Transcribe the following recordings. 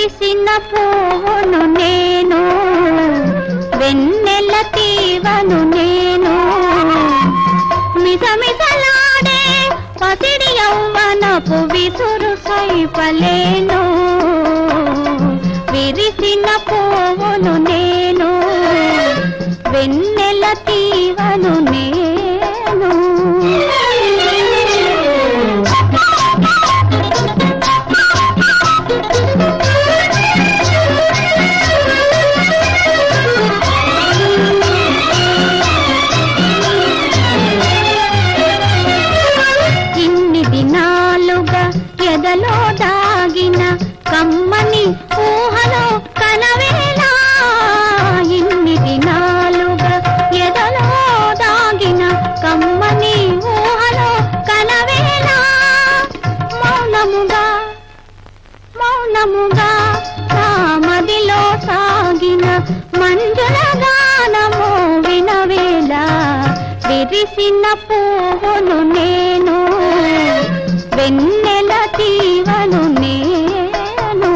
విరిసిన పువ్వును నేను వెన్నెల తీవను నేను మిసమిసలాడే పసిడి యౌవనపు విసురు సైపలేను విరిసిన పువ్వును నేను వెన్నెల తీవను నేను ఇన్ని దినాలుగా ఎదలో దాగిన కమ్మని ఊహలో కనవేలా ఇన్ని దినాలుగా ఎదలో దాగిన కమ్మని ఊహలో కనవేలా మౌనముగా మౌనముగా మదిలో సాగిన మంజుల గానము వినవేళ విరిసిన పువ్వును నేను వెన్నెల తీవను నేను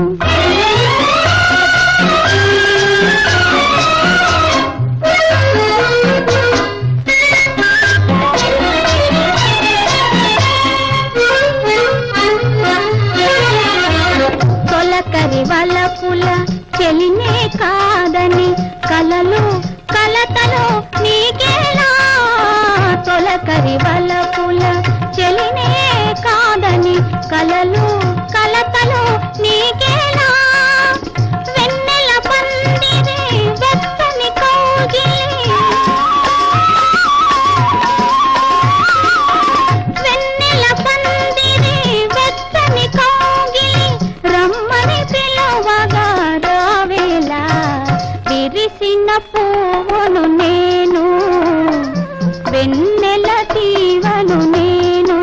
తొలకరి వలపుల చెలినే కాదని కలలు కలతలు నీకేలా తొలకరి వలపుల చెలినే కాదని కలలు కలతలు నీకేలా వెన్నెల పందిరి వెచ్చని కౌగిలి వెన్నెల పందిరి వెచ్చని కౌగిలి రమ్మని పిలవగా రావేలా విరిసిన పువ్వును నేను వెన్నెల తీవను నేను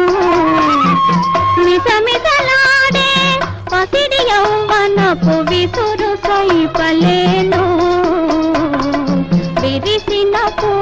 మిసమిసలాడే పసిడి యౌవనపు విసురు సైపలేను విరిసిన పువ్వు